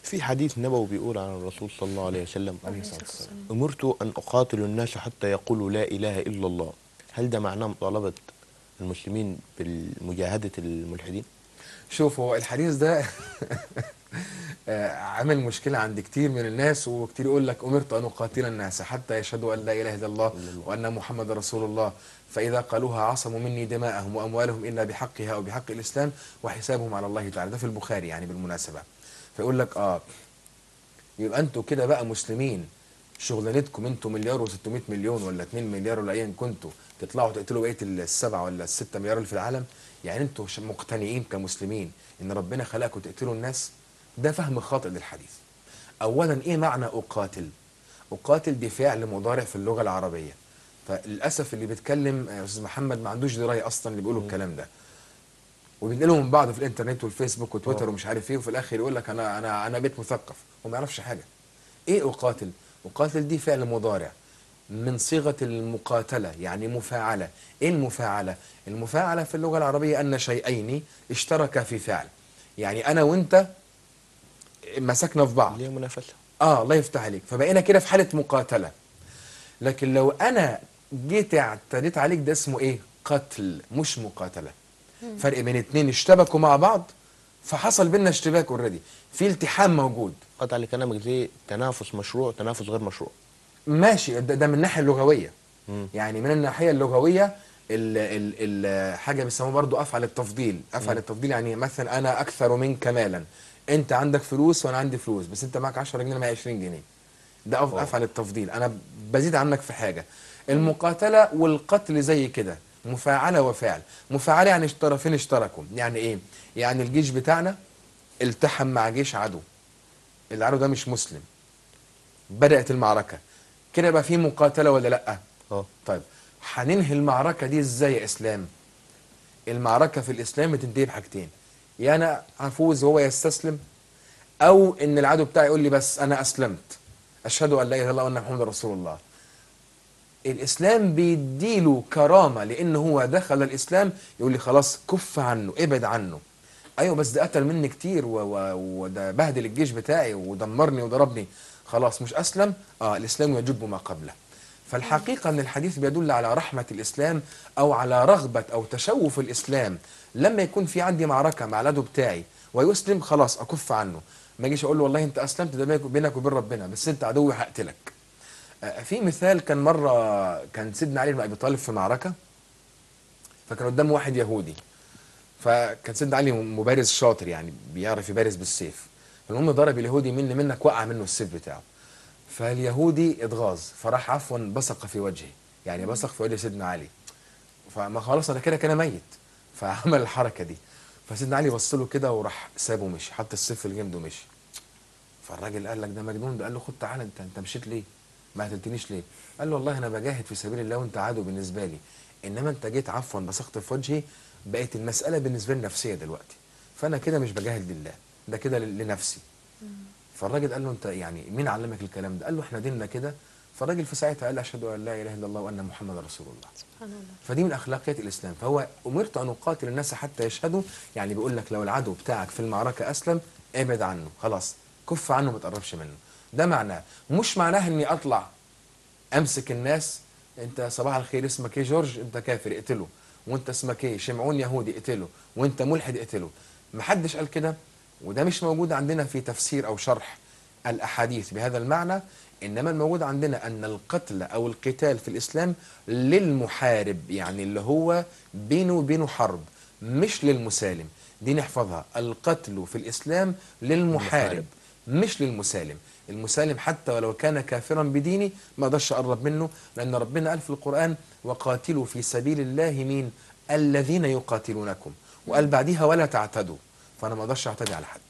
في حديث نبوي بيقول عن الرسول صلى الله عليه وسلم عليه الصلاة والسلام أمرت أن أقاتل الناس حتى يقولوا لا إله إلا الله هل ده معناه مطالبة المسلمين بالمجاهدة الملحدين؟ شوف هو الحديث ده آه، عامل مشكلة عند كتير من الناس وكتير يقول لك أمرت أن أقاتل الناس حتى يشهدوا أن لا إله إلا الله وأن محمد رسول الله فإذا قالوها عصموا مني دماءهم وأموالهم إلا بحقها أو بحق الإسلام وحسابهم على الله تعالى ده في البخاري يعني بالمناسبة فيقول لك آه يبقى أنتوا كده بقى مسلمين شغلانتكم انتوا مليار و600 مليون ولا 2 مليار ولا ايا كنتوا تطلعوا تقتلوا بقيه السبعه ولا الستة مليار اللي في العالم يعني انتوا ش- مقتنعين كمسلمين ان ربنا خلقكم تقتلوا الناس ده فهم خاطئ للحديث اولا ايه معنى اقاتل اقاتل دي فعل مضارع في اللغه العربيه فللاسف اللي بيتكلم آه، استاذ محمد ما عندوش درايه اصلا اللي بيقولوا الكلام ده وبينقلوا من بعض في الانترنت والفيسبوك وتويتر ومش عارف ايه وفي الاخر يقول لك انا انا انا بيت مثقف وما يعرفش حاجه ايه اقاتل اقاتل دي فعل مضارع من صيغه المقاتله يعني مفاعله ايه المفاعله المفاعله في اللغه العربيه ان شيئين اشتركا في فعل يعني انا وانت مسكنا في بعض اللي هي منافسة اه الله يفتح عليك فبقينا كده في حاله مقاتله لكن لو انا جيت اعتديت عليك ده اسمه ايه قتل مش مقاتله فرق بين اتنين اشتبكوا مع بعض فحصل بينا اشتباك اوريدي في التحام موجود قطع لكلامك زي تنافس مشروع تنافس غير مشروع ماشي ده, ده من الناحيه اللغويه مم. يعني من الناحيه اللغويه ال ال ال حاجه بيسموها برضو افعل التفضيل افعل التفضيل يعني مثلا انا اكثر منك مالا انت عندك فلوس وانا عندي فلوس بس انت معك 10 جنيه انا معايا 20 جنيه ده أف- أوه. افعل التفضيل انا بزيد عنك في حاجه المقاتله والقتل زي كده مفاعله وفعل مفاعله يعني الطرفين اشتركوا يعني ايه يعني الجيش بتاعنا التحم مع جيش عدو العدو ده مش مسلم بدات المعركه كده يبقى في مقاتله ولا لا اه طيب هننهي المعركه دي ازاي يا اسلام المعركه في الاسلام بتنتهي بحاجتين يا انا هفوز وهو يستسلم او ان العدو بتاعي يقول لي بس انا اسلمت اشهد ان لا اله الا الله وان محمد رسول الله الاسلام بيديله كرامه لان هو دخل الاسلام يقول لي خلاص كف عنه ابعد عنه ايوه بس ده قتل مني كتير و- و- وده بهدل الجيش بتاعي ودمرني وضربني خلاص مش اسلم اه الاسلام يجب ما قبله فالحقيقه ان الحديث بيدل على رحمه الاسلام او على رغبه او تشوف الاسلام لما يكون في عندي معركه مع العدو بتاعي ويسلم خلاص اكف عنه ما اجيش اقول له والله انت اسلمت ده بينك- بينك وبين ربنا بس انت عدوي هقتلك آه، في مثال كان مره كان سيدنا علي بن ابي طالب في معركه فكان قدامه واحد يهودي فكان سيدنا علي مبارز شاطر يعني بيعرف يبارز بالسيف فالمهم ضرب اليهودي مني منك وقع منه السيف بتاعه فاليهودي اتغاظ فراح عفوا بصق في وجهه يعني بصق في وجه سيدنا علي فما خلاص انا كده كده ميت فعمل الحركه دي فسيدنا علي بص له كده وراح سابه ومشي حط السيف في الجنب ومشي فالراجل قال لك ده مجنون ده قال له خد تعالى انت انت مشيت ليه؟ ما قتلتنيش ليه؟ قال له والله انا بجاهد في سبيل الله وانت عدو بالنسبه لي انما انت جيت عفوا بصقت في وجهي بقت المساله بالنسبه لي نفسيه دلوقتي فانا كده مش بجاهد لله ده كده ل- لنفسي فالراجل قال له انت يعني مين علمك الكلام ده؟ قال له احنا ديننا كده فالراجل في ساعتها قال اشهد ان لا اله الا الله وان محمد رسول الله سبحان الله فدي من اخلاقيات الاسلام فهو امرت ان اقاتل الناس حتى يشهدوا يعني بيقول لك لو العدو بتاعك في المعركه اسلم ابعد عنه خلاص كف عنه ما تقربش منه ده معناه مش معناه اني اطلع امسك الناس انت صباح الخير اسمك ايه جورج انت كافر اقتله وانت اسمك ايه شمعون يهودي اقتله وانت ملحد اقتله محدش قال كده وده مش موجود عندنا في تفسير او شرح الاحاديث بهذا المعنى انما الموجود عندنا ان القتل او القتال في الاسلام للمحارب يعني اللي هو بينه وبينه حرب مش للمسالم دي نحفظها القتل في الاسلام للمحارب مش للمسالم المسالم حتى ولو كان كافرا بديني ما اقدرش اقرب منه لان ربنا قال في القران وقاتلوا في سبيل الله مين الذين يقاتلونكم وقال بعديها ولا تعتدوا فانا ما اقدرش اعتدي على حد